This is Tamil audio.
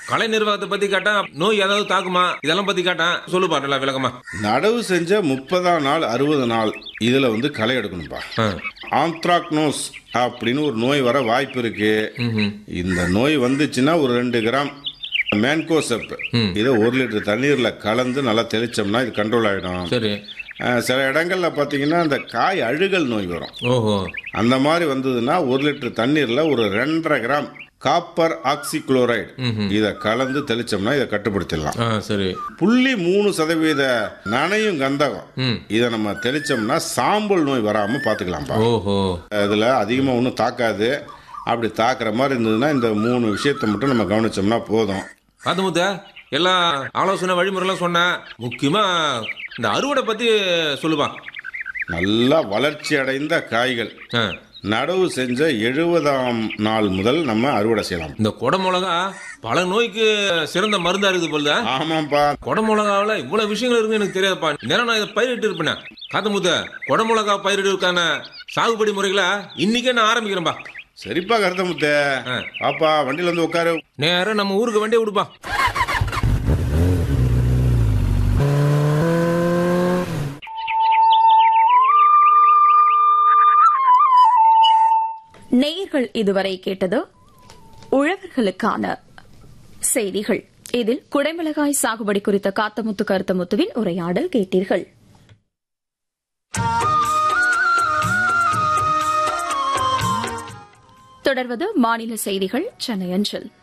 கலை நிர்வாகத்தை பத்தி கேட்டா நோய் ஏதாவது தாக்குமா இதெல்லாம் பத்தி கேட்டேன் சொல்லுப்பா நல்லா விளக்கமா நடவு செஞ்ச முப்பதாம் நாள் அறுபது நாள் இதுல வந்து களை எடுக்கணும்பா ஆ. ஆந்த்ராக்னோஸ் அப்படின்னு ஒரு நோய் வர வாய்ப்பு இருக்கு இந்த நோய் வந்துச்சுன்னா ஒரு ரெண்டு கிராம் மேன்கோசெப் இதை ஒரு லிட்டர் தண்ணீர்ல கலந்து நல்லா தெளிச்சோம்னா இது கண்ட்ரோல் ஆயிடும் சரி அஹ், சில இடங்கள்ல பாத்தீங்கன்னா இந்த காய் அழுகல் நோய் வரும் ஓஹோ அந்த மாதிரி வந்ததுன்னா ஒரு லிட்டர் தண்ணீர்ல ஒரு ரெண்டரை கிராம் காப்பர் ஆக்சிக்ளோரைடு இதை கலந்து தெளிச்சோம்னா இதை கட்டுப்படுத்திடலாம் ஆ சரி புள்ளி மூணு சதவீத நனையும் கந்தகம் ம். இதை நம்ம தெளிச்சோம்னா சாம்பல் நோய் வராம பாத்துக்கலாம்ப்பா ஓஹோ இதுல அதிகமா ஒன்றும் தாக்காது அப்படி தாக்குற மாதிரி இருந்ததுன்னா இந்த மூணு விஷயத்தை மட்டும் நம்ம கவனிச்சோம்னா போதும் காத்து முத்த எல்லா ஆலோசனை வழிமுறைலாம் சொன்னேன் முக்கியமா இந்த அறுவடை பத்தி சொல்லுப்பா நல்லா வளர்ச்சி அடைந்த காய்கள் ஆ. நடவு செஞ்ச எழுபதாம் நாள் முதல் நம்ம அறுவடை செய்யலாம் இந்த கொடை மிளகா பல நோய்க்கு சிறந்த மருந்தா இருக்குது போல ஆமாப்பா கொடை மிளகாவில் இவ்வளவு விஷயங்கள் இருக்குன்னு எனக்கு தெரியாதுப்பா நேரம் நான் இதை பயிரிட்டு இருப்பேனே காத்து முத்த கொடை மிளகா பயிரிடுவதற்கான சாகுபடி முறைகளை இன்னைக்கே நான் ஆரம்பிக்கிறேன்பா சரிப்பா கருத்தமுத்த ஆ. பாப்பா வண்டியில வந்து உட்காரு நேரம் நம்ம ஊருக்கு வண்டியை விடுப்பா நேயர்கள் இதுவரை கேட்டது உழவர்களுக்கான செய்திகள் இதில் குடைமிளகாய் சாகுபடி குறித்த காத்தமுத்து கருத்தமுத்துவின் உரையாடல் கேட்டீர்கள் தொடர்வது மாநில செய்திகள் சென்னை அஞ்சல்